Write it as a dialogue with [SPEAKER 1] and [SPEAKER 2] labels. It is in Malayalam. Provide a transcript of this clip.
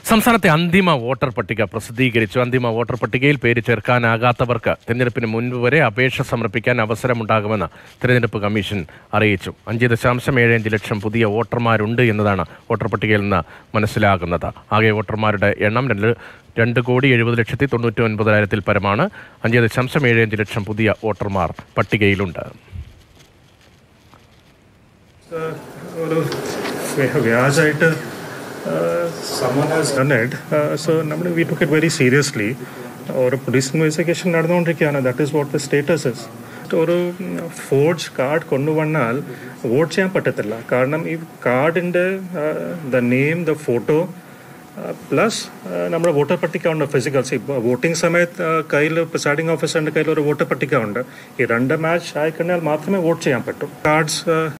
[SPEAKER 1] സംസ്ഥാനത്തെ അന്തിമ വോട്ടർ പട്ടിക പ്രസിദ്ധീകരിച്ചു അന്തിമ വോട്ടർ പട്ടികയിൽ പേര് ചേർക്കാനാകാത്തവർക്ക് തിരഞ്ഞെടുപ്പിന് മുൻപ് വരെ അപേക്ഷ സമർപ്പിക്കാൻ അവസരമുണ്ടാകുമെന്ന് തിരഞ്ഞെടുപ്പ് കമ്മീഷൻ അറിയിച്ചു അഞ്ച് ദശാംശം ഏഴ് അഞ്ച് ലക്ഷം പുതിയ വോട്ടർമാരുണ്ട് എന്നതാണ് വോട്ടർ പട്ടികയിൽ നിന്ന് മനസ്സിലാകുന്നത് ആകെ വോട്ടർമാരുടെ എണ്ണം രണ്ട് രണ്ട് കോടി എഴുപത് ലക്ഷത്തി തൊണ്ണൂറ്റി ഒൻപതിനായിരത്തിൽ പരമാണ് അഞ്ച് ദശാംശം ഏഴ് അഞ്ച് ലക്ഷം പുതിയ വോട്ടർമാർ പട്ടികയിലുണ്ട്
[SPEAKER 2] ഒരു വ്യ- വ്യാജമായിട്ട് someone has done it so നമ്മൾ we took it very seriously ഒരു പോലീസ് ഇൻവെസ്റ്റിഗേഷൻ നടന്നുകൊണ്ടിരിക്കുകയാണ് that is what the status is ഒരു ഫോർജ് കാർഡ് കൊണ്ടുവന്നാൽ വോട്ട് ചെയ്യാൻ പറ്റത്തില്ല കാരണം ഈ കാർഡിൻ്റെ the name the photo plus നമ്മുടെ വോട്ടർ പട്ടിക ഉണ്ട് ഫിസിക്കൽസ് ഇപ്പോൾ വോട്ടിംഗ് സമയത്ത് കയ്യിൽ പ്രിസൈഡിംഗ് ഓഫീസറിൻ്റെ കയ്യിൽ ഒരു വോട്ടർ പട്ടിക ഉണ്ട് ഈ രണ്ട് മാച്ച് ആയിക്കഴിഞ്ഞാൽ മാത്രമേ വോട്ട് ചെയ്യാൻ പറ്റൂ കാർഡ്സ്